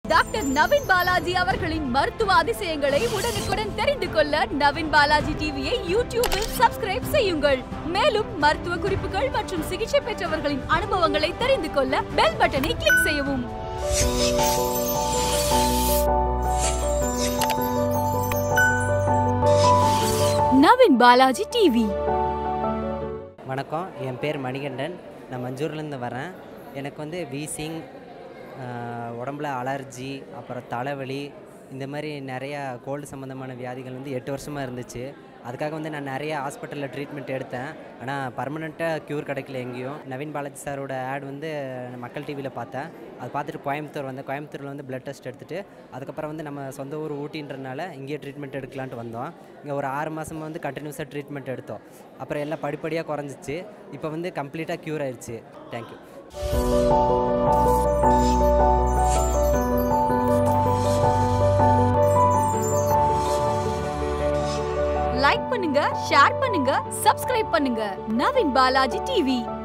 doctor Naveen Balaji அவர்களின் மருத்துவ அதிசயங்களை உடனுக்குடன் தெரிந்து கொள்ள நவீன் பாலாஜி டிவியை யூடியூபில் சப்ஸ்கிரைப் செய்யுங்கள் மேலும் மருத்துவ குறிப்புகள் மற்றும் சிகிச்சை பெற்றவர்களின் அனுபவங்களை தெரிந்து கொள்ள பெல் பட்டனை கிளிக் செய்யவும் நவீன் பாலாஜி டிவி வணக்கம் என் பேர் மணிகண்டன் நான் மஞ்சூர்லேருந்து வரேன் எனக்கு வந்து வீசிங் உடம்புல அலர்ஜி அப்புறம் தலைவலி இந்த மாதிரி நிறையா கோல்டு சம்மந்தமான வியாதிகள் வந்து எட்டு வருஷமாக இருந்துச்சு அதுக்காக வந்து நான் நிறைய ஹாஸ்பிட்டலில் ட்ரீட்மெண்ட் எடுத்தேன் ஆனால் பர்மனெண்ட்டாக க்யூர் கிடைக்கல எங்கேயும் நவீன் பாலாஜி சாரோட ஆட் வந்து மக்கள் டிவியில் பார்த்தேன் அது பார்த்துட்டு கோயம்புத்தூர் வந்தேன் கோயம்புத்தூரில் வந்து பிளட் டெஸ்ட் எடுத்துகிட்டு அதுக்கப்புறம் வந்து நம்ம சொந்த ஊர் ஊட்டின்றனால இங்கேயே ட்ரீட்மெண்ட் எடுக்கலான்ட்டு வந்தோம் இங்கே ஒரு ஆறு மாதமாக வந்து கண்டினியூஸாக ட்ரீட்மெண்ட் எடுத்தோம் அப்புறம் எல்லாம் படிப்படியாக குறைஞ்சிச்சு இப்போ வந்து கம்ப்ளீட்டாக க்யூர் ஆயிடுச்சு தேங்க்யூ லைக் பண்ணுங்க ஷேர் பண்ணுங்க சப்ஸ்கிரைப் பண்ணுங்க நவீன் பாலாஜி டிவி